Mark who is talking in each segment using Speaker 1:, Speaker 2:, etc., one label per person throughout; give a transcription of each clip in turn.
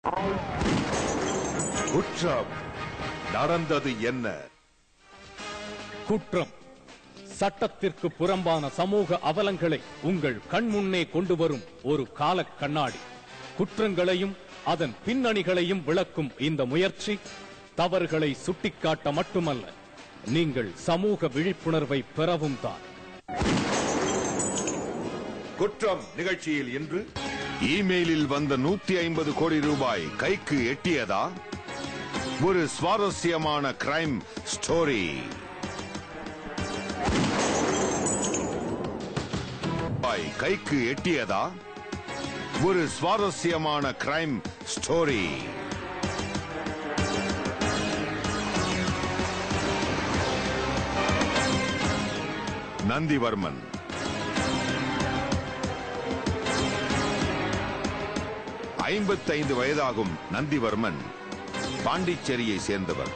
Speaker 1: குற்றம் நடந்தது என்ன
Speaker 2: குற்றம் சட்டத்திற்கு புறம்பான சமூக அவலங்களை உங்கள் கண்முன்னே கொண்டு வரும் ஒரு கால கண்ணாடி குற்றங்களையும் அதன் பின்னணிகளையும் விளக்கும் இந்த முயற்சி தவறுகளை சுட்டிக்காட்ட மட்டுமல்ல நீங்கள் சமூக விழிப்புணர்வை பெறவும் தான்
Speaker 1: குற்றம் நிகழ்ச்சியில் இன்று இமெயிலில் வந்த நூத்தி ஐம்பது கோடி ரூபாய் கைக்கு எட்டியதா ஒரு சுவாரஸ்யமான கிரைம் ஸ்டோரி ரூபாய் கைக்கு எட்டியதா ஒரு சுவாரஸ்யமான கிரைம் ஸ்டோரி நந்திவர்மன் ஐம்பத்தைந்து வயதாகும் நந்திவர்மன் பாண்டிச்சேரியை சேர்ந்தவர்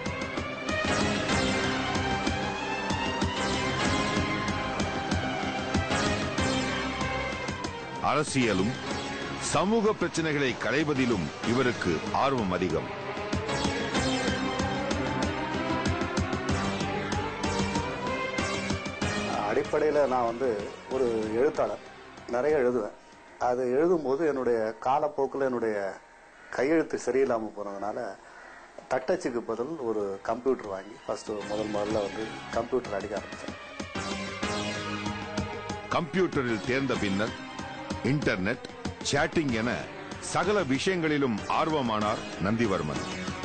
Speaker 1: அரசியலும் சமூக பிரச்சனைகளை களைவதிலும் இவருக்கு ஆர்வம் அதிகம்
Speaker 3: அடிப்படையில் நான் வந்து ஒரு எழுத்தாளர் நிறைய எழுதுவேன் அது எழுதும்போது என்னுடைய காலப்போக்கில் என்னுடைய கையெழுத்து சரியில்லாமல் போனதுனால தட்டச்சுக்கு பதில் ஒரு கம்ப்யூட்டர் வாங்கி ஃபர்ஸ்ட் முதல் முதல்ல வந்து கம்ப்யூட்டர் அடிக்க ஆரம்பித்தேன்
Speaker 1: கம்ப்யூட்டரில் தேர்ந்த பின்னர் இன்டர்நெட் சேட்டிங் என சகல விஷயங்களிலும் ஆர்வமானார் நந்திவர்மன்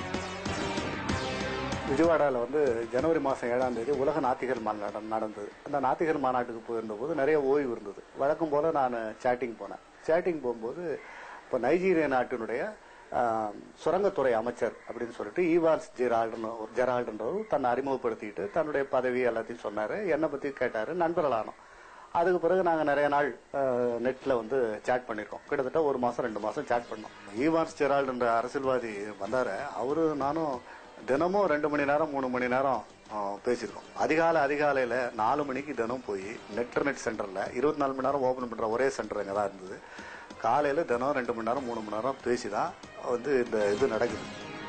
Speaker 3: விஜயவாடாவில் வந்து ஜனவரி மாதம் ஏழாம் தேதி உலக நாத்திகர் மாநாடு நடந்தது அந்த நாத்திகர் மாநாட்டுக்கு போயிருந்தபோது நிறைய ஓய்வு இருந்தது வழக்கம் போல நான் சேட்டிங் போனேன் சேட்டிங் போகும்போது இப்போ நைஜீரிய நாட்டினுடைய ஆஹ், சுரங்கத்துறை அமைச்சர் அப்படின்னு சொல்லிட்டு ஈவான்ஸ் ஜெரால்டுன்னு ஒரு ஜெரால்டுன்றவர் தன்னை அறிமுகப்படுத்திட்டு தன்னுடைய பதவி எல்லாத்தையும் சொன்னாரு என்னை பத்தி கேட்டாரு நண்பர்களானோம் அதுக்கு பிறகு நாங்க நிறைய நாள் நெட்ல வந்து சேட் பண்ணிருக்கோம் கிட்டத்தட்ட ஒரு மாசம் ரெண்டு மாசம் சேட் பண்ணோம் ஈவான்ஸ் ஜெரால்டுன்ற அரசியல்வாதி வந்தாரு அவரு நானும் தினமும் ரெண்டு மணி நேரம் மூணு மணி நேரம் ஆஹ், பேசியிருக்கோம் அதிகாலை அதிகாலையில நாலு மணிக்கு தினம் போய் நெட் சென்டர்ல இருபத்தி நாலு மணி நேரம் ஓபன் பண்ற ஒரே சென்டர் எங்க தான் இருந்தது காலையில தினம் ரெண்டு மணி நேரம் மூணு மணி நேரம் பேசிதான் வந்து இந்த இது நடக்குது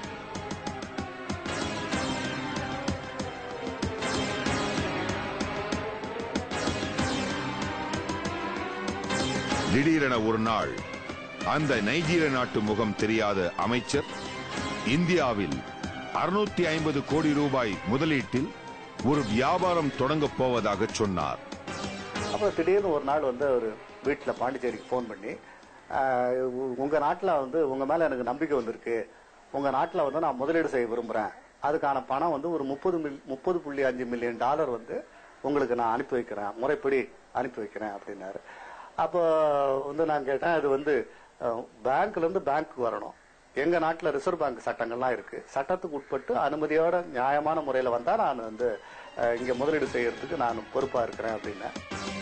Speaker 1: திடீரென ஒரு நாள் அந்த நைஜீரிய நாட்டு முகம் தெரியாத அமைச்சர் இந்தியாவில் அறுநூத்தி ஐம்பது கோடி ரூபாய் முதலீட்டில் ஒரு வியாபாரம் தொடங்கப் போவதாக சொன்னார்
Speaker 3: அப்புறம் திடீர்னு ஒரு நாள் வந்து அவர் வீட்டில் பாண்டிச்சேரிக்கு ஃபோன் பண்ணி ஆஹ், உ- உங்க நாட்டில் வந்து உங்க மேல எனக்கு நம்பிக்கை வந்திருக்கு உங்க நாட்டில் வந்து நான் முதலீடு செய்ய விரும்புறேன் அதுக்கான பணம் வந்து ஒரு முப்பது மில் முப்பது புள்ளி அஞ்சு மில்லியன் டாலர் வந்து உங்களுக்கு நான் அனுப்பி வைக்கிறேன் முறைப்படி அனுப்பி வைக்கிறேன் அப்படின்னாரு அப்போ வந்து நான் கேட்டேன் அது வந்து அஹ், பேங்க்ல இருந்து பேங்க்கு வரணும் எங்க நாட்டில் ரிசர்வ் பேங்க் சட்டங்கள்லாம் இருக்கு சட்டத்துக்கு உட்பட்டு அனுமதியோட நியாயமான முறையில் வந்தா நான் வந்து அஹ், இங்க முதலீடு செய்யறதுக்கு நான் பொறுப்பா இருக்கிறேன் அப்படின்னேன்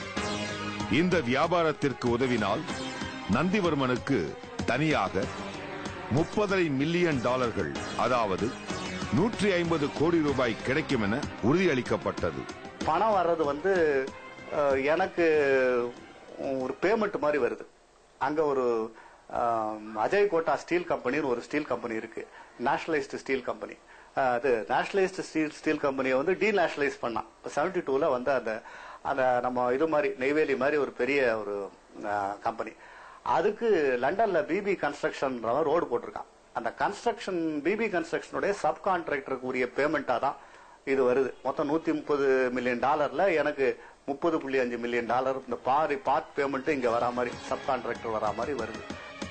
Speaker 1: இந்த வியாபாரத்திற்கு உதவினால் நந்திவர்மனுக்கு தனியாக முப்பதரை மில்லியன் டாலர்கள் அதாவது நூற்றி ஐம்பது கோடி ரூபாய் கிடைக்கும் என உறுதியளிக்கப்பட்டது
Speaker 3: பணம் வர்றது வந்து அஹ், எனக்கு ஒரு பேமெண்ட் மாதிரி வருது அங்க ஒரு அஹ், அஜய் கோட்டா ஸ்டீல் கம்பெனின்னு ஒரு ஸ்டீல் கம்பெனி இருக்கு நேஷனலைஸ்டு ஸ்டீல் கம்பெனி அது நேஷனலைஸ்டு ஸ்டீல் ஸ்டீல் கம்பெனியை வந்து டீநேஷனலைஸ் பண்ணான் செவன்டி டூல வந்து அந்த அந்த நம்ம இது மாதிரி நெய்வேலி மாதிரி ஒரு பெரிய ஒரு கம்பெனி அதுக்கு லண்டன்ல பிபி கன்ஸ்ட்ரக்ஷன் ரோடு போட்டிருக்கான் அந்த கன்ஸ்ட்ரக்ஷன் பிபி கன்ஸ்ட்ரக்ஷனுடைய சப் கான்ட்ராக்டருக்கு உரிய பேமெண்டா தான் இது வருது மொத்தம் நூத்தி முப்பது மில்லியன் டாலர்ல எனக்கு முப்பது புள்ளி அஞ்சு மில்லியன் டாலர் இந்த பாரி பார்ட் பேமெண்ட் இங்க வரா மாதிரி சப் கான்ட்ராக்டர் வரா மாதிரி வருது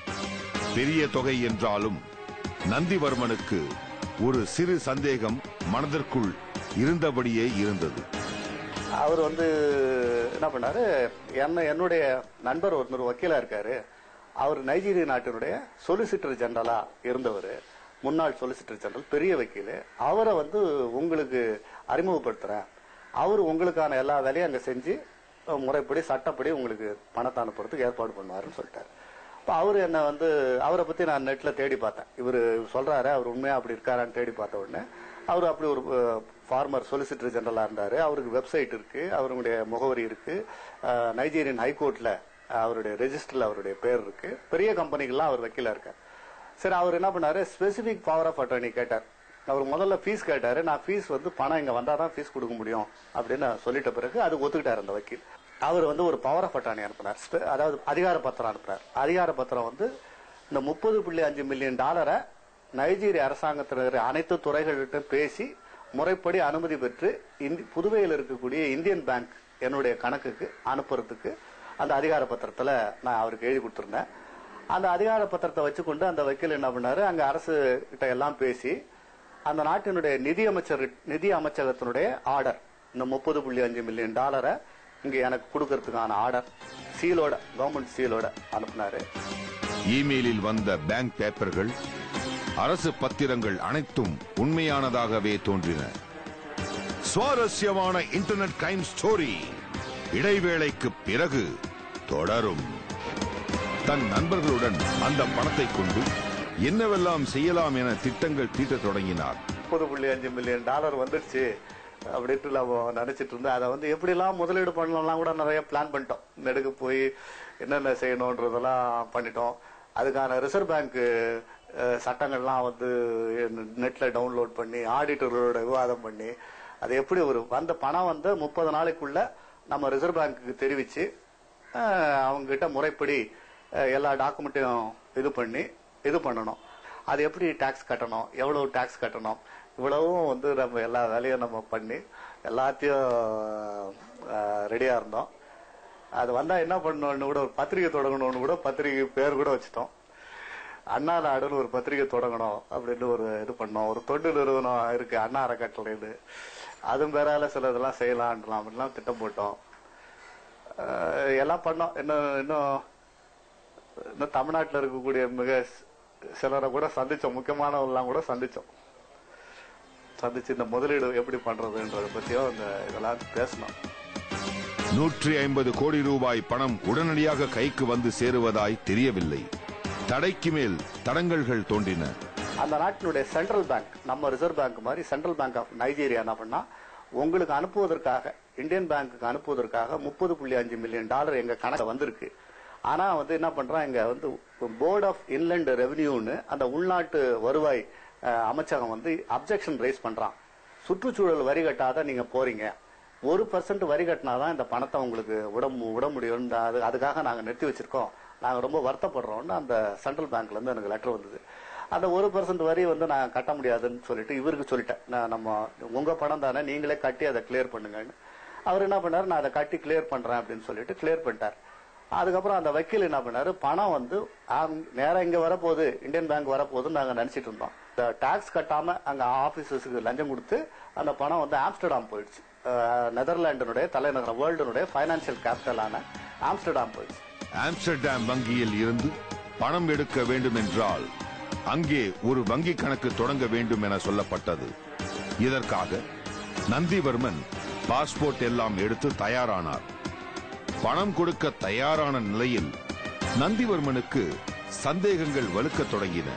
Speaker 1: பெரிய தொகை என்றாலும் நந்திவர்மனுக்கு ஒரு சிறு சந்தேகம் மனதிற்குள் இருந்தபடியே இருந்தது
Speaker 3: அவர் வந்து என்ன பண்ணாரு என்ன என்னுடைய நண்பர் ஒருத்தர் வக்கீலா இருக்காரு அவர் நைஜீரிய நாட்டினுடைய சொலிசிட்டர் ஜெனரலா இருந்தவர் முன்னாள் சொலிசிட்டர் ஜெனரல் பெரிய வக்கீல் அவரை வந்து உங்களுக்கு அறிமுகப்படுத்துறேன் அவர் உங்களுக்கான எல்லா வேலையும் அங்க செஞ்சு அஹ், முறைப்படி சட்டப்படி உங்களுக்கு பணத்தை அனுப்புறதுக்கு ஏற்பாடு பண்ணுவாருன்னு சொல்லிட்டாரு அப்ப அவரு என்ன வந்து அவரை பத்தி நான் நெட்ல தேடி பார்த்தேன் இவர் சொல்றாரு அவர் உண்மையா அப்படி இருக்காரான்னு தேடி பார்த்த உடனே அவர் அப்படி ஒரு ஃபார்மர் சொலிசிட்டர் ஜெனரலா இருந்தாரு அவருக்கு வெப்சைட் இருக்கு அவருடைய முகவரி இருக்கு அஹ், நைஜீரியன் ஹைகோர்ட்ல அவருடைய ரெஜிஸ்டர்ல அவருடைய பேர் இருக்கு பெரிய கம்பெனிகள்லாம் அவர் வக்கீலா இருக்கார் சரி அவர் என்ன பண்ணாரு ஸ்பெசிபிக் பவர் ஆஃப் அட்டர்னி கேட்டார் அவர் முதல்ல ஃபீஸ் கேட்டாரு நான் ஃபீஸ் வந்து பணம் இங்க வந்தாதான் ஃபீஸ் கொடுக்க முடியும் அப்படின்னு சொல்லிட்ட பிறகு அது ஒத்துக்கிட்டாரு அந்த வக்கீல் அவர் வந்து ஒரு பவர் ஆஃப் அட்டானி அனுப்புனார் ஸ்பெ- அதாவது அதிகார பத்திரம் அனுப்புனார் அதிகார பத்திரம் வந்து இந்த முப்பது புள்ளி அஞ்சு மில்லியன் டாலரை நைஜீரிய அரசாங்கத்தினர் அனைத்து துறைகள்கிட்ட பேசி முறைப்படி அனுமதி பெற்று இந்தி- புதுவையில் இருக்கக்கூடிய இந்தியன் பேங்க் என்னுடைய கணக்குக்கு அனுப்புறதுக்கு அந்த அதிகார பத்திரத்துல நான் அவருக்கு எழுதி கொடுத்திருந்தேன் அந்த அதிகார பத்திரத்தை வச்சுக்கொண்டு அந்த வக்கீல் என்ன பண்ணாரு அங்க அரசு கிட்ட எல்லாம் பேசி அந்த நாட்டினுடைய நிதி அமைச்சர் நிதி அமைச்சகத்தினுடைய ஆர்டர் இந்த முப்பது புள்ளி அஞ்சு மில்லியன் டாலரை இங்க எனக்கு கொடுக்கறதுக்கான ஆர்டர் சீலோட கவர்மெண்ட் சீலோட அனுப்புனாரு
Speaker 1: இமெயிலில் வந்த பேங்க் பேப்பர்கள் அரசு பத்திரங்கள் அனைத்தும் உண்மையானதாகவே தோன்றின சுவாரஸ்யமான இன்டர்நெட் கிரைம் ஸ்டோரி இடைவேளைக்கு பிறகு தொடரும் தன் நண்பர்களுடன் அந்த பணத்தை கொண்டு என்னவெல்லாம் செய்யலாம் என திட்டங்கள் தீட்டத் தொடங்கினார்
Speaker 3: முப்பது புள்ளி அஞ்சு மில்லியன் டாலர் வந்துடுச்சு அப்படின்ட்டு நம்ம நினைச்சிட்டு இருந்தோம் அதை வந்து எப்படிலாம் முதலீடு பண்ணலாம் கூட நிறைய பிளான் பண்ணிட்டோம் நெடுக்கு போய் என்னென்ன செய்யணுன்றதெல்லாம் பண்ணிட்டோம் அதுக்கான ரிசர்வ் பேங்க் சட்டங்கள்லாம் வந்து நெட்ல டவுன்லோட் பண்ணி ஆடிட்டர்களோட விவாதம் பண்ணி அது எப்படி ஒரு வந்த பணம் வந்து முப்பது நாளைக்குள்ள நம்ம ரிசர்வ் பேங்க்குக்கு தெரிவிச்சு அஹ், அவங்க கிட்ட முறைப்படி அஹ், எல்லா டாக்குமெண்ட்டையும் இது பண்ணி இது பண்ணணும் அது எப்படி டாக்ஸ் கட்டணும் எவ்வளவு டாக்ஸ் கட்டணும் இவ்வளவும் வந்து நம்ம எல்லா வேலையும் நம்ம பண்ணி எல்லாத்தையும் ரெடியா இருந்தோம் அது வந்தா என்ன பண்ணணும்னு கூட ஒரு பத்திரிகை தொடங்கணும்னு கூட பத்திரிகை பேர் கூட வச்சுட்டோம் அண்ணா நாடுன்னு ஒரு பத்திரிகை தொடங்கணும் அப்படின்னு ஒரு இது பண்ணோம் ஒரு தொண்டு நிறுவனம் இருக்கு அண்ணா அறக்கட்டளைன்னு அதுவும் பேரால சில இதெல்லாம் செய்யலாம்லாம் அப்படிலாம் திட்டம் போட்டோம் அஹ் எல்லாம் பண்ணோம் இன்னும் இன்னும் இன்னும் தமிழ்நாட்டில் இருக்கக்கூடிய மிக சி- சிலரை கூட சந்திச்சோம் முக்கியமானவங்களாம் கூட சந்திச்சோம் சந்திச்சு இந்த முதலீடு எப்படி பண்றதுன்றத பத்தியும் இந்த இதெல்லாம் பேசணும்
Speaker 1: நூற்றி ஐம்பது கோடி ரூபாய் பணம் உடனடியாக கைக்கு வந்து சேருவதாய் தெரியவில்லை தடைக்கு மேல் தடங்கல்கள் தோன்றின
Speaker 3: அந்த நாட்டினுடைய சென்ட்ரல் பேங்க் நம்ம ரிசர்வ் பேங்க் மாதிரி சென்ட்ரல் பேங்க் ஆஃப் நைஜீரியா என்ன பண்ணா உங்களுக்கு அனுப்புவதற்காக இந்தியன் பேங்க்குக்கு அனுப்புவதற்காக முப்பது புள்ளி அஞ்சு மில்லியன் டாலர் எங்க கணக்கு வந்திருக்கு ஆனா வந்து என்ன பண்றான் இங்க வந்து போர்ட் ஆஃப் இன்லண்ட் ரெவென்யூன்னு அந்த உள்நாட்டு வருவாய் அஹ், அமைச்சகம் வந்து அப்ஜெக்ஷன் ரைஸ் பண்றான் சுற்றுச்சூழல் வரி கட்டாத நீங்க போறீங்க ஒரு பர்சன்ட் வரி கட்டினாதான் இந்த பணத்தை உங்களுக்கு விட மு- விட முடியும் இந்த அது அதுக்காக நாங்க நிறுத்தி வச்சிருக்கோம் நாங்க ரொம்ப வருத்தப்படுறோம்னு அந்த சென்ட்ரல் பேங்க்ல இருந்து எனக்கு லெட்டர் வந்தது அந்த ஒரு பர்சன்ட் வரி வந்து நான் கட்ட முடியாதுன்னு சொல்லிட்டு இவருக்கு சொல்லிட்டேன் நான் நம்ம உங்க பணம் தானே நீங்களே கட்டி அதை கிளியர் பண்ணுங்கன்னு அவர் என்ன பண்ணாரு நான் அதை கட்டி கிளியர் பண்றேன் அப்படின்னு சொல்லிட்டு கிளியர் பண்ணிட்டார் அதுக்கப்புறம் அந்த வக்கீல் என்ன பண்ணாரு பணம் வந்து ஆம், நேரா இங்க வரப்போகுது இந்தியன் பேங்க் வரப்போகுதுன்னு நாங்க நினைச்சிட்டு இருந்தோம் இந்த டாக்ஸ் கட்டாம அங்க ஆபீசர்ஸுக்கு லஞ்சம் கொடுத்து அந்த பணம் வந்து ஆம்ஸ்டர்டாம் போயிடுச்சு அஹ், நெதர்லாண்டினுடைய தலைநகரம் வேர்ல்டுனுடைய பைனான்சியல் கேபிட்டலான ஆம்ஸ்டர்டாம் போயிடுச்சு
Speaker 1: ஆம்ஸ்டர்டாம் வங்கியில் இருந்து பணம் எடுக்க வேண்டும் என்றால் அங்கே ஒரு வங்கி கணக்கு தொடங்க வேண்டும் என சொல்லப்பட்டது இதற்காக நந்திவர்மன் பாஸ்போர்ட் எல்லாம் எடுத்து தயாரானார் பணம் கொடுக்க தயாரான நிலையில் நந்திவர்மனுக்கு சந்தேகங்கள் வலுக்கத் தொடங்கின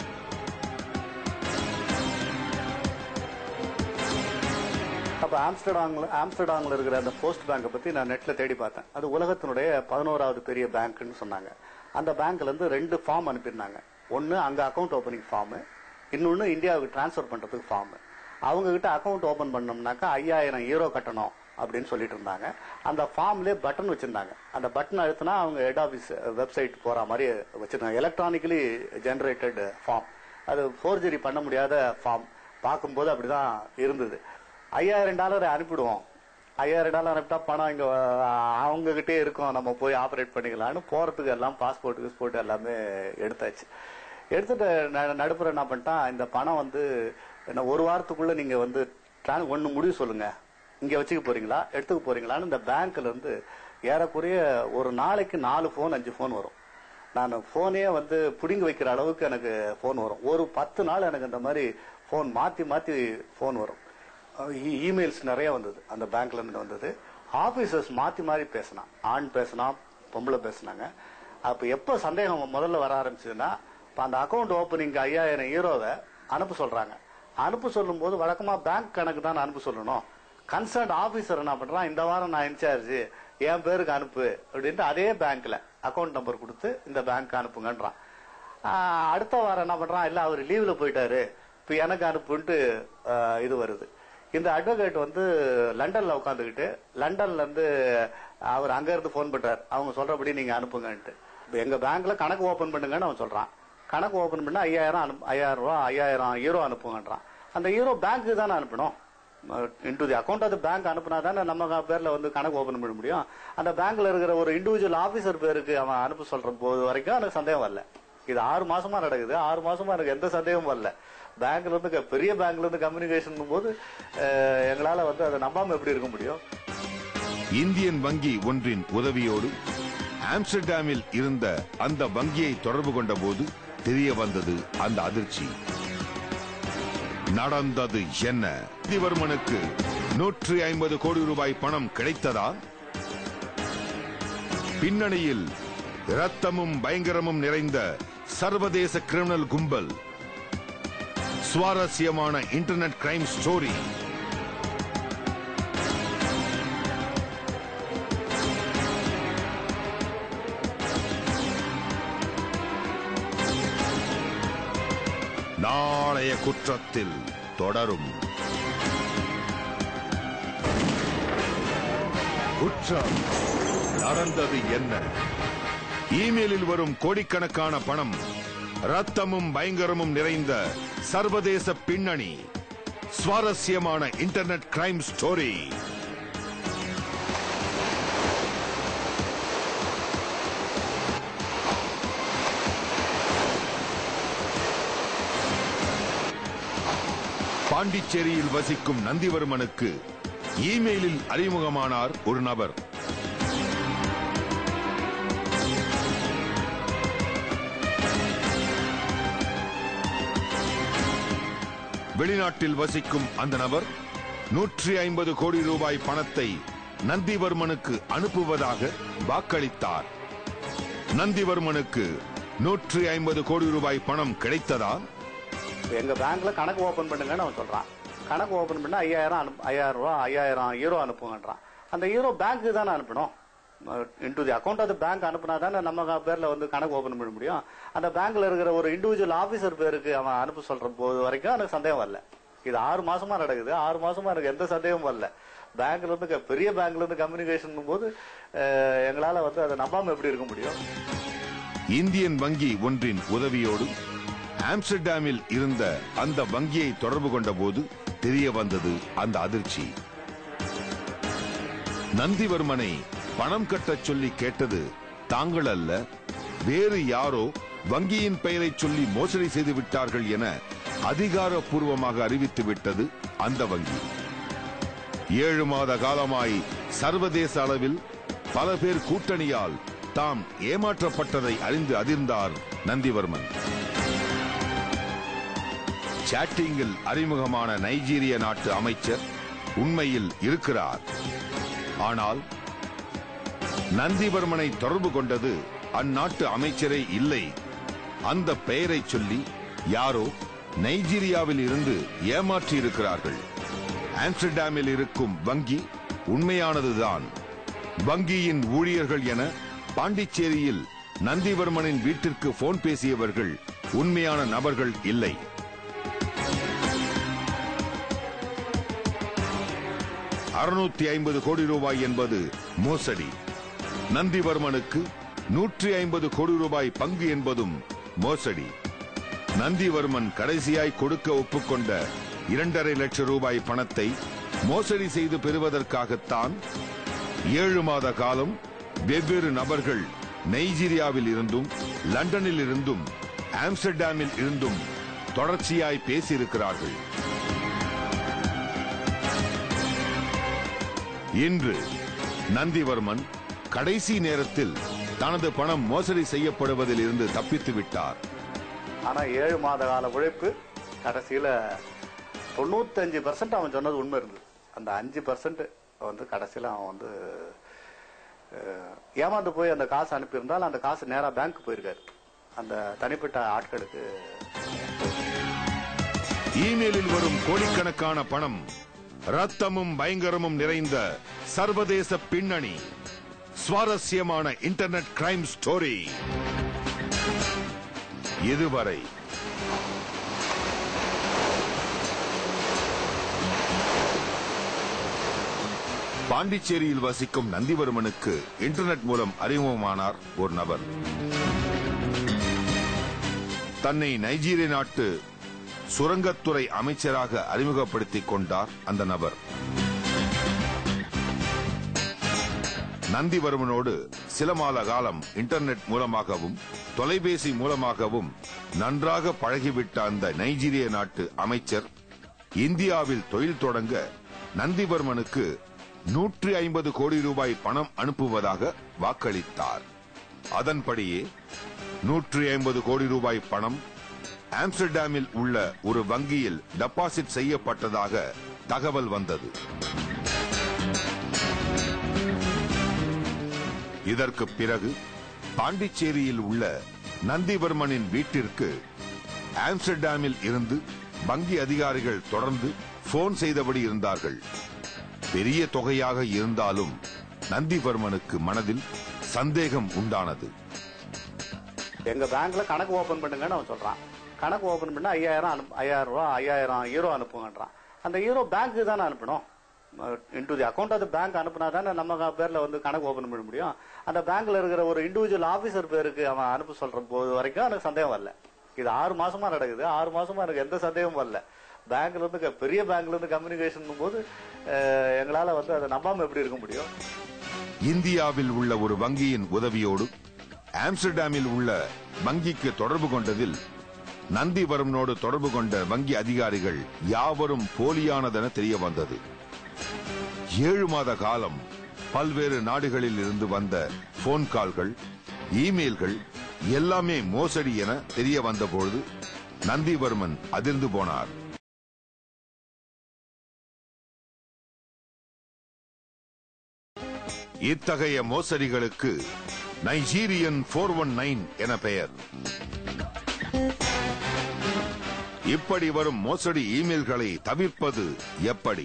Speaker 3: அப்ப ஆம்ஸ்டர்டாம்ல ஆம்ஸ்டர்டாம்ல இருக்கிற அந்த போஸ்ட் பேங்கை பத்தி நான் நெட்ல தேடி பார்த்தேன் அது உலகத்தினுடைய பதினோராவது பெரிய பேங்க்னு சொன்னாங்க அந்த பேங்க்ல இருந்து ரெண்டு ஃபார்ம் அனுப்பியிருந்தாங்க ஒன்னு அங்க அக்கவுண்ட் ஓபனிங் ஃபார்ம் இன்னொன்னு இந்தியாவுக்கு டிரான்ஸ்ஃபர் பண்றதுக்கு ஃபார்ம் அவங்க கிட்ட அக்கவுண்ட் ஓபன் பண்ணோம்னாக்கா ஐயாயிரம் ஈரோ கட்டணும் அப்படின்னு சொல்லிட்டு இருந்தாங்க அந்த ஃபார்ம்லயே பட்டன் வச்சிருந்தாங்க அந்த பட்டன் அழுத்தினா அவங்க ஹெட் ஆபீஸ் வெப்சைட் போற மாதிரி வச்சிருந்தாங்க எலக்ட்ரானிக்கலி ஜெனரேட்டட் ஃபார்ம் அது ஃபோர்ஜரி பண்ண முடியாத ஃபார்ம் பார்க்கும்போது அப்படிதான் இருந்தது ஐயாயிரம் டாலர் அனுப்பிடுவோம் ஐயாயிரம் டாலர் அனுப்பிட்டா பணம் இங்க அஹ், அவங்க கிட்டே இருக்கும் நம்ம போய் ஆபரேட் பண்ணிக்கலாம்னு போறதுக்கு எல்லாம் பாஸ்போர்ட் கிஸ்போர்ட் எல்லாமே எடுத்தாச்சு எடுத்துட்டு ந- நடுப்புற என்ன பண்ணிட்டான் இந்த பணம் வந்து என்ன ஒரு வாரத்துக்குள்ள நீங்க வந்து tran- ஒண்ணு முடிவு சொல்லுங்க இங்க வச்சுக்க போறீங்களா எடுத்துக்க போறீங்களான்னு இந்த பேங்க்ல இருந்து ஏறக்குறைய ஒரு நாளைக்கு நாலு போன் அஞ்சு போன் வரும் நான் போனே வந்து புடிங்கி வைக்கிற அளவுக்கு எனக்கு போன் வரும் ஒரு பத்து நாள் எனக்கு இந்த மாதிரி போன் மாத்தி மாத்தி போன் வரும் இ- இமெயில்ஸ் நிறைய வந்தது அந்த பேங்க்ல இருந்து வந்தது ஆபீசர்ஸ் மாத்தி மாறி பேசினான் ஆண் பேசினா பொம்பளை பேசினாங்க அப்ப எப்ப சந்தேகம் முதல்ல வர ஆரம்பிச்சதுன்னா இப்ப அந்த அக்கவுண்ட் ஓபனிங் ஐயாயிரம் ஈரோவை அனுப்ப சொல்றாங்க அனுப்ப சொல்லும் போது வழக்கமா பேங்க் கணக்கு தான் அனுப்ப சொல்லணும் கன்சர்ன் ஆபீசர் என்ன பண்றான் இந்த வாரம் நான் இன்சார்ஜ் என் பேருக்கு அனுப்பு அப்படின்ட்டு அதே பேங்க்ல அக்கவுண்ட் நம்பர் கொடுத்து இந்த பேங்க் அனுப்புங்கன்றான் ஆஹ் அடுத்த வாரம் என்ன பண்றான் இல்ல அவர் லீவ்ல போயிட்டாரு இப்ப எனக்கு அனுப்புன்ட்டு ஆஹ் இது வருது இந்த அட்வொகேட் வந்து லண்டன்ல உட்காந்துக்கிட்டு லண்டன்ல இருந்து அவர் அங்க இருந்து போன் பண்றாரு அவங்க சொல்றபடி நீங்க அனுப்புங்கன்ட்டு இப்ப எங்க பேங்க்ல கணக்கு ஓபன் பண்ணுங்கன்னு அவன் சொல்றான் கணக்கு ஓபன் பண்ண ஐயாயிரம் அனுப்பு ஐயாயிரம் ரூபா ஐயாயிரம் யூரோ அனுப்புங்கன்றான் அந்த யூரோ பேங்க்கு தானே அனுப்பணும் into the account of bank அனுப்புனா தானே நம்ம பேர்ல வந்து கணக்கு ஓபன் பண்ண முடியும் அந்த பேங்க்ல இருக்கிற ஒரு இண்டிவிஜுவல் ஆபீசர் பேருக்கு அவன் அனுப்ப சொல்ற போது வரைக்கும் எனக்கு சந்தேகம் வரல இது ஆறு மாசமா நடக்குது ஆறு மாசமா எனக்கு எந்த சந்தேகமும் வரல பேங்க்ல இருந்து க- பெரிய பேங்க்ல இருந்து கம்யூனிகேஷன் போது அஹ், எங்களால வந்து அதை நம்பாம எப்படி இருக்க முடியும்
Speaker 1: இந்தியன் வங்கி ஒன்றின் உதவியோடு ஆம்ஸ்டர்டாமில் இருந்த அந்த வங்கியை தொடர்பு கொண்ட போது தெரிய வந்தது அந்த அதிர்ச்சி நடந்தது என்ன திவர்மனுக்கு நூற்றி ஐம்பது கோடி ரூபாய் பணம் கிடைத்ததா பின்னணியில் இரத்தமும் பயங்கரமும் நிறைந்த சர்வதேச கிரிமினல் கும்பல் சுவாரஸ்யமான இன்டர்நெட் கிரைம் ஸ்டோரி நாளைய குற்றத்தில் தொடரும் குற்றம் நடந்தது என்ன இமெயிலில் வரும் கோடிக்கணக்கான பணம் ரத்தமும் பயங்கரமும் நிறைந்த சர்வதேச பின்னணி சுவாரஸ்யமான இன்டர்நெட் கிரைம் ஸ்டோரி பாண்டிச்சேரியில் வசிக்கும் நந்திவர்மனுக்கு இமெயிலில் அறிமுகமானார் ஒரு நபர் வெளிநாட்டில் வசிக்கும் அந்த நபர் நூற்றி ஐம்பது கோடி ரூபாய் பணத்தை நந்திவர்மனுக்கு அனுப்புவதாக வாக்களித்தார் நந்திவர்மனுக்கு நூற்றி ஐம்பது கோடி ரூபாய் பணம் கிடைத்ததா
Speaker 3: இப்ப எங்க பேங்க்ல கணக்கு ஓபன் பண்ணுங்கன்னு அவன் சொல்றான் கணக்கு ஓபன் பண்ண ஐயாயிரம் அனுப்பு ஐயாயிரம் ரூபா ஐயாயிரம் யூரோ அனுப்புங்கன்றான் அந்த யூரோ பேங்க்கு தானே அனுப்பணும் into the account of bank அனுப்புனா தானே நம்ம பேர்ல வந்து கணக்கு ஓபன் பண்ண முடியும் அந்த பேங்க்ல இருக்கிற ஒரு இண்டிவிஜுவல் ஆபீசர் பேருக்கு அவன் அனுப்ப சொல்ற போது வரைக்கும் எனக்கு சந்தேகம் வரல இது ஆறு மாசமா நடக்குது ஆறு மாசமா எனக்கு எந்த சந்தேகமும் வரல பேங்க்ல இருந்து க- பெரிய பேங்க்ல இருந்து கம்யூனிகேஷன் போது அஹ், எங்களால வந்து அதை நம்பாம எப்படி இருக்க முடியும்
Speaker 1: இந்தியன் வங்கி ஒன்றின் உதவியோடு ஆம்ஸ்டர்டாமில் இருந்த அந்த வங்கியை தொடர்பு கொண்ட போது தெரிய வந்தது அந்த அதிர்ச்சி நந்திவர்மனை பணம் கட்டச் சொல்லி கேட்டது தாங்கள் அல்ல வேறு யாரோ வங்கியின் பெயரை சொல்லி மோசடி செய்து விட்டார்கள் என அதிகாரப்பூர்வமாக அறிவித்து விட்டது அந்த வங்கி ஏழு மாத காலமாய் சர்வதேச அளவில் பல பேர் கூட்டணியால் தாம் ஏமாற்றப்பட்டதை அறிந்து அதிர்ந்தார் நந்திவர்மன் சாட்டிங்கில் அறிமுகமான நைஜீரிய நாட்டு அமைச்சர் உண்மையில் இருக்கிறார் ஆனால் நந்திவர்மனை தொடர்பு கொண்டது அந்நாட்டு அமைச்சரே இல்லை அந்த பெயரை சொல்லி யாரோ நைஜீரியாவில் இருந்து ஏமாற்றி இருக்கிறார்கள் ஆம்ஸ்டர்டாமில் இருக்கும் வங்கி உண்மையானதுதான் வங்கியின் ஊழியர்கள் என பாண்டிச்சேரியில் நந்திவர்மனின் வீட்டிற்கு போன் பேசியவர்கள் உண்மையான நபர்கள் இல்லை அறுநூத்தி ஐம்பது கோடி ரூபாய் என்பது மோசடி நந்திவர்மனுக்கு நூற்றி ஐம்பது கோடி ரூபாய் பங்கு என்பதும் மோசடி நந்திவர்மன் கடைசியாய் கொடுக்க ஒப்புக்கொண்ட இரண்டரை லட்சம் ரூபாய் பணத்தை மோசடி செய்து பெறுவதற்காகத்தான் ஏழு மாத காலம் வெவ்வேறு நபர்கள் நைஜீரியாவில் இருந்தும் லண்டனில் இருந்தும் ஆம்ஸ்டர்டாமில் இருந்தும் தொடர்ச்சியாய் பேசியிருக்கிறார்கள் இன்று நந்திவர்மன் கடைசி நேரத்தில் தனது பணம் மோசடி செய்யப்படுவதில் இருந்து தப்பித்து விட்டார்
Speaker 3: ஆனா ஏழு மாத கால உழைப்பு கடைசியில தொண்ணூத்தஞ்சு பர்சன்ட் அவன் சொன்னது உண்மை இருந்தது அந்த அஞ்சு பர்சன்ட் வந்து கடைசியில அவன் வந்து அஹ், ஏமாந்து போய் அந்த காசு அனுப்பியிருந்தால் அந்த காசு நேரா பேங்க் போயிருக்காரு அந்த தனிப்பட்ட ஆட்களுக்கு
Speaker 1: இமெயிலில் வரும் கோடிக்கணக்கான பணம் ரத்தமும் பயங்கரமும் நிறைந்த சர்வதேச பின்னணி சுவாரஸ்யமான இன்டர்நெட் கிரைம் ஸ்டோரி இதுவரை பாண்டிச்சேரியில் வசிக்கும் நந்திவர்மனுக்கு இன்டர்நெட் மூலம் அறிமுகமானார் ஒரு நபர் தன்னை நைஜீரிய நாட்டு சுரங்கத்துறை அமைச்சராக அறிமுகப்படுத்திக் கொண்டார் அந்த நபர் நந்திவர்மனோடு சில மாத காலம் இன்டர்நெட் மூலமாகவும் தொலைபேசி மூலமாகவும் நன்றாக பழகிவிட்ட அந்த நைஜீரிய நாட்டு அமைச்சர் இந்தியாவில் தொழில் தொடங்க நந்திவர்மனுக்கு நூற்றி ஐம்பது கோடி ரூபாய் பணம் அனுப்புவதாக வாக்களித்தார் அதன்படியே நூற்றி ஐம்பது கோடி ரூபாய் பணம் ஆம்ஸ்டர்டாமில் உள்ள ஒரு வங்கியில் டெபாசிட் செய்யப்பட்டதாக தகவல் வந்தது இதற்கு பிறகு பாண்டிச்சேரியில் உள்ள நந்திவர்மனின் வீட்டிற்கு ஆம்ஸ்டர்டாமில் இருந்து வங்கி அதிகாரிகள் தொடர்ந்து போன் செய்தபடி இருந்தார்கள் பெரிய தொகையாக இருந்தாலும் நந்திவர்மனுக்கு மனதில் சந்தேகம் உண்டானது
Speaker 3: எங்க பேங்க்ல கணக்கு ஓபன் பண்ணுங்கன்னு அவன் சொல்றான் கணக்கு ஓபன் பண்ண ஐயாயிரம் அனுப்பு ஐயாயிரம் ரூபா ஐயாயிரம் யூரோ அனுப்புங்கன்றான் அந்த யூரோ பேங்க்கு தானே அனுப்பணும் into the account of bank அனுப்புனா தானே நம்ம பேர்ல வந்து கணக்கு ஓபன் பண்ண முடியும் அந்த பேங்க்ல இருக்கிற ஒரு இண்டிவிஜுவல் ஆபீசர் பேருக்கு அவன் அனுப்ப சொல்ற போது வரைக்கும் எனக்கு சந்தேகம் வரல இது ஆறு மாசமா நடக்குது ஆறு மாசமா எனக்கு எந்த சந்தேகமும் வரல பேங்க்ல இருந்து க- பெரிய பேங்க்ல இருந்து கம்யூனிகேஷன் போது அஹ், எங்களால வந்து அதை நம்பாம எப்படி இருக்க முடியும்
Speaker 1: இந்தியாவில் உள்ள ஒரு வங்கியின் உதவியோடு ஆம்ஸ்டர்டாமில் உள்ள வங்கிக்கு தொடர்பு கொண்டதில் நந்திவரம்னோடு தொடர்பு கொண்ட வங்கி அதிகாரிகள் யாவரும் போலியானதென தெரிய வந்தது ஏழு மாத காலம் பல்வேறு நாடுகளில் இருந்து வந்த போன் கால்கள் இமெயில்கள் எல்லாமே மோசடி என தெரிய வந்தபொழுது நந்திவர்மன் அதிர்ந்து போனார் இத்தகைய மோசடிகளுக்கு நைஜீரியன் போர் ஒன் நைன் என பெயர் இப்படி வரும் மோசடி இமெயில்களை தவிர்ப்பது எப்படி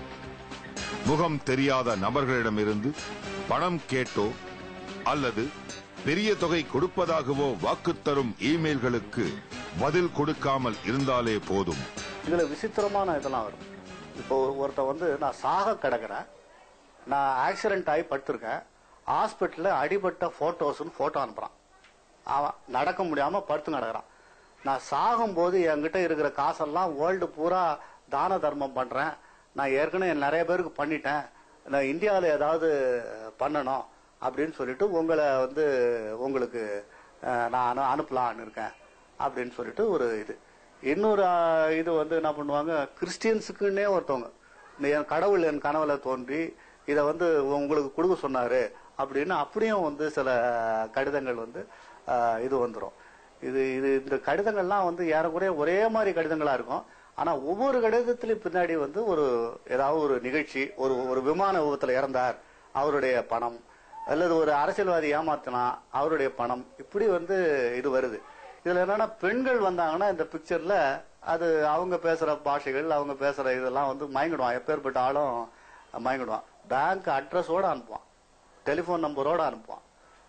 Speaker 1: முகம் தெரியாத நபர்களிடமிருந்து பணம் கேட்டோ அல்லது பெரிய தொகை கொடுப்பதாகவோ வாக்கு தரும் இமெயில்களுக்கு பதில் கொடுக்காமல் இருந்தாலே போதும்
Speaker 3: இதுல விசித்திரமான இதெல்லாம் வரும் இப்போ ஒரு- ஒருத்தன் வந்து நான் சாக கிடக்குறேன் நான் ஆக்சிடென்ட் ஆகி படுத்திருக்கேன் ஹாஸ்பிட்டல்ல அடிபட்ட போட்டோஸ்னு போட்டோ அனுப்புறான் அவன் நடக்க முடியாம படுத்து கிடக்குறான் நான் சாகும்போது என்கிட்ட இருக்கிற காசெல்லாம் வேர்ல்டு பூரா தான தர்மம் பண்றேன் நான் ஏற்கனவே நிறைய பேருக்கு பண்ணிட்டேன் நான் இந்தியாவில் ஏதாவது பண்ணணும் அப்படின்னு சொல்லிட்டு உங்களை வந்து உங்களுக்கு அஹ், நான் அனு- அனுப்பலான்னு இருக்கேன் அப்படின்னு சொல்லிட்டு ஒரு இது இன்னொரு அஹ், இது வந்து என்ன பண்ணுவாங்க கிறிஸ்டியன்ஸுக்குன்னே ஒருத்தவங்க இந்த என் கடவுள் என் கனவுல தோன்றி இதை வந்து உங்களுக்கு கொடுக்க சொன்னாரு அப்படின்னு அப்படியும் வந்து சில கடிதங்கள் வந்து அஹ், இது வந்துடும் இது இது இந்த கடிதங்கள்லாம் வந்து ஏறக்குறைய ஒரே மாதிரி கடிதங்களா இருக்கும் ஆனா ஒவ்வொரு கடிதத்திலும் பின்னாடி வந்து ஒரு ஏதாவது ஒரு நிகழ்ச்சி ஒரு ஒரு விமான விபத்துல இறந்தார் அவருடைய பணம் அல்லது ஒரு அரசியல்வாதி ஏமாத்தினா அவருடைய பணம் இப்படி வந்து இது வருது இதுல என்னன்னா பெண்கள் வந்தாங்கன்னா இந்த பிக்சர்ல அது அவங்க பேசுற பாஷைகள் அவங்க பேசுற இதெல்லாம் வந்து மயங்கிடுவான் எப்பேற்பட்ட ஆளும் மயங்கிடுவான் பேங்க் அட்ரஸோட அனுப்புவான் டெலிபோன் நம்பரோட அனுப்புவான்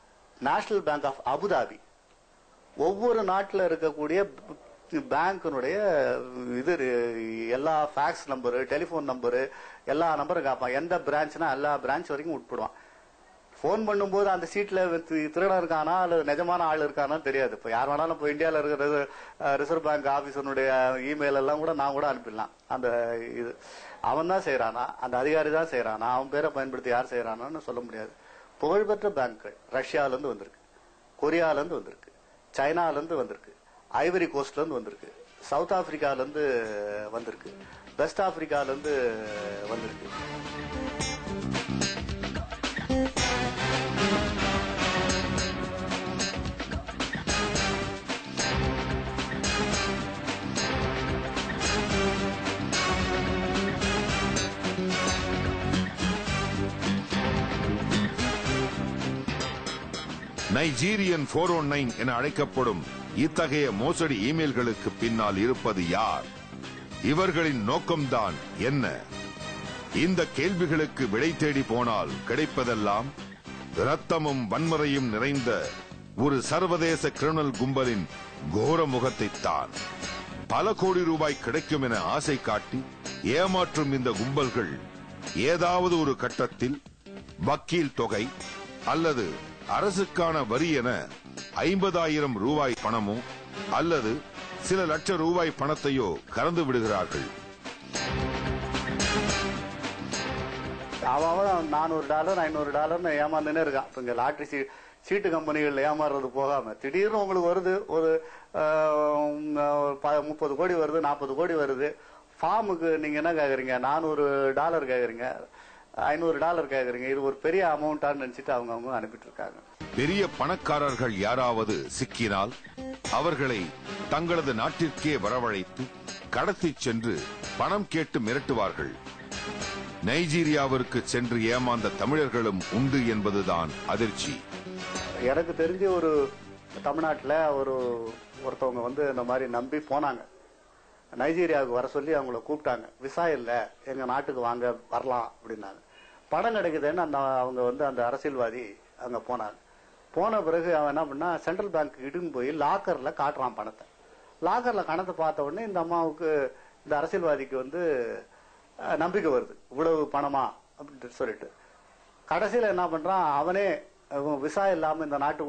Speaker 3: நேஷனல் பேங்க் ஆஃப் அபுதாபி ஒவ்வொரு நாட்டில் இருக்கக்கூடிய பேங்க்கினுடைய இது எல்லா ஃபேக்ஸ் நம்பரு டெலிஃபோன் நம்பரு எல்லா நம்பரும் கேட்பான் எந்த பிரான்ச்னா எல்லா பிரான்ச் வரைக்கும் உட்படுவான் ஃபோன் பண்ணும்போது அந்த சீட்ல தி- திருடன் இருக்கானா அல்லது நிஜமான ஆள் இருக்கானான்னு தெரியாது இப்போ யார் வேணாலும் இப்போ இந்தியாவில் இருக்கிற ரிசர்வ் பேங்க் ஆபீசனுடைய இமெயில் எல்லாம் கூட நான் கூட அனுப்பிடலாம் அந்த இது அவன் தான் செய்யறானா அந்த அதிகாரி தான் செய்யறானா அவன் பேரை பயன்படுத்தி யார் செய்யறானான்னு சொல்ல முடியாது புகழ்பெற்ற பேங்க்கள் ரஷ்யால இருந்து வந்திருக்கு கொரியால இருந்து வந்திருக்கு சைனால இருந்து வந்திருக்கு ஐவரி கோஸ்ட்ல இருந்து வந்திருக்கு சவுத் ஆப்பிரிக்கால இருந்து வந்திருக்கு வெஸ்ட் ஆப்பிரிக்கால இருந்து வந்திருக்கு
Speaker 1: நைஜீரியன் போர் ஒன் நைன் என அழைக்கப்படும் இத்தகைய மோசடி இமெயில்களுக்கு பின்னால் இருப்பது யார் இவர்களின் நோக்கம்தான் என்ன இந்த கேள்விகளுக்கு விடை தேடி போனால் கிடைப்பதெல்லாம் இரத்தமும் வன்முறையும் நிறைந்த ஒரு சர்வதேச கிரிமினல் கும்பலின் கோர முகத்தைத்தான் பல கோடி ரூபாய் கிடைக்கும் என ஆசை காட்டி ஏமாற்றும் இந்த கும்பல்கள் ஏதாவது ஒரு கட்டத்தில் வக்கீல் தொகை அல்லது அரசுக்கான வரி என ஐம்பதாயிரம் ரூபாய் பணமோ அல்லது சில லட்ச ரூபாய் பணத்தையோ கறந்து விடுகிறார்கள்
Speaker 3: அவன் அவன் நானூறு டாலர் ஐநூறு டாலர்னு ஏமாந்துனே இருக்கான் இப்ப இங்க லாட்டரி சீ சீட்டு கம்பெனிகள் ஏமாறுறது போகாம திடீர்னு உங்களுக்கு வருது ஒரு முப்பது கோடி வருது நாற்பது கோடி வருது ஃபார்முக்கு நீங்க என்ன கேக்குறீங்க நானூறு டாலர் கேக்குறீங்க ஐநூறு டாலர் கேக்குறீங்க இது ஒரு பெரிய அமௌண்டான்னு நினைச்சிட்டு அவங்க அவங்க அனுப்பிட்டு இருக்காங்க
Speaker 1: பெரிய பணக்காரர்கள் யாராவது சிக்கினால் அவர்களை தங்களது நாட்டிற்கே வரவழைத்து கடத்திச் சென்று பணம் கேட்டு மிரட்டுவார்கள் நைஜீரியாவிற்கு சென்று ஏமாந்த தமிழர்களும் உண்டு என்பதுதான் அதிர்ச்சி
Speaker 3: எனக்கு தெரிஞ்ச ஒரு தமிழ்நாட்டுல ஒரு ஒருத்தவங்க வந்து இந்த மாதிரி நம்பி போனாங்க நைஜீரியாவுக்கு வர சொல்லி அவங்கள கூப்பிட்டாங்க விசா இல்ல எங்க நாட்டுக்கு வாங்க வரலாம் அப்படின்னாங்க பணம் கிடைக்குதுன்னு அந்த அவங்க வந்து அந்த அரசியல்வாதி அங்க போனாங்க போன பிறகு அவன் என்ன பண்ணா சென்ட்ரல் பேங்க் இட்டுன்னு போய் லாக்கர்ல காட்டுறான் பணத்தை லாக்கர்ல கணத்தை பார்த்த உடனே இந்த அம்மாவுக்கு இந்த அரசியல்வாதிக்கு வந்து அஹ், நம்பிக்கை வருது இவ்வளவு பணமா அப்படின்னு சொல்லிட்டு கடைசியில என்ன பண்றான் அவனே அஹ், விசா இல்லாம இந்த நாட்டுக்கு